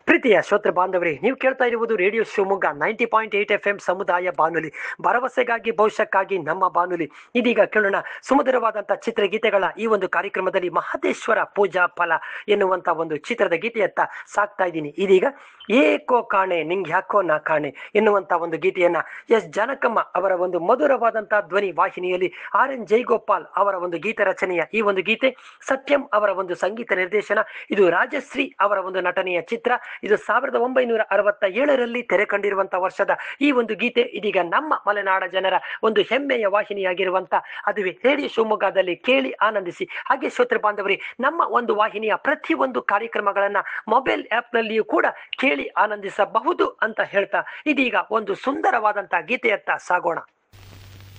ಪ್ರೀತಿಯ ಶ್ರೋತೃ ಬಾಂಧವರೇ ನೀವು ಕೇಳ್ತಾ ಇರುವುದು radio Shivamogga ninety point eight F M ಸಮುದಾಯ ಬಾನುಲಿ ಭರವಸೆಗಾಗಿ ಭವಿಷ್ಯಕ್ಕಾಗಿ ನಮ್ಮ ಬಾನುಲಿ ಇದೀಗ ಕೇಳೋಣ ಸುಮಧುರವಾದಂಥ ಚಿತ್ರಗೀತೆಗಳ ಈ ಒಂದು ಕಾರ್ಯಕ್ರಮದಲ್ಲಿ ಮಹದೇಶ್ವರ ಪೂಜಾ ಫಲ ಎನ್ನುವಂತ ಒಂದು ಚಿತ್ರದ ಗೀತೆಯತ್ತ ಸಾಕ್ತಾ ಇದ್ದೀನಿ ಇದೀಗ ಏಕೋ ಕಾಣೆ ನಿಂಗೆ ಯಾಕೋ ನಾ ಕಾಣೆ ಎನ್ನುವಂತ ಒಂದು ಗೀತೆಯನ್ನ ಎಸ್ ಜನಕಮ್ಮ ಅವರ ಒಂದು ಮಧುರವಾದಂತಹ ಧ್ವನಿ ವಾಹಿನಿಯಲ್ಲಿ ಆರ್ ಎನ್ ಜೈಗೋಪಾಲ್ ಅವರ ಒಂದು ಗೀತ ರಚನೆಯ ಈ ಒಂದು ಗೀತೆ ಸತ್ಯಂ ಅವರ ಒಂದು ಸಂಗೀತ ನಿರ್ದೇಶನ ಇದು ರಾಜಶ್ರೀ ಅವರ ಒಂದು ನಟನೆಯ ಚಿತ್ರ ಇದು ಸಾವಿರದ ಒಂಬೈನೂರ ಅರವತ್ತ ಏಳರಲ್ಲಿ ತೆರೆ ಕಂಡಿರುವಂತಹ ವರ್ಷದ ಈ ಒಂದು ಗೀತೆ ಇದೀಗ ನಮ್ಮ ಮಲೆನಾಡ ಜನರ ಒಂದು ಹೆಮ್ಮೆಯ ವಾಹಿನಿಯಾಗಿರುವಂತ ಅದುವೇ ರೇಡಿಯೋ ಶಿವಮೊಗ್ಗದಲ್ಲಿ ಕೇಳಿ ಆನಂದಿಸಿ ಹಾಗೆ ಶ್ರೋತೃ ಬಾಂಧವರೇ ನಮ್ಮ ಒಂದು ವಾಹಿನಿಯ ಪ್ರತಿ ಒಂದು ಕಾರ್ಯಕ್ರಮಗಳನ್ನ ಮೊಬೈಲ್ ಆಪ್ ನಲ್ಲಿಯೂ ಕೂಡ ಕೇಳಿ ಆನಂದಿಸಬಹುದು ಅಂತ ಹೇಳ್ತಾ ಇದೀಗ ಒಂದು ಸುಂದರವಾದಂತಹ ಗೀತೆಯತ್ತ ಸಾಗೋಣ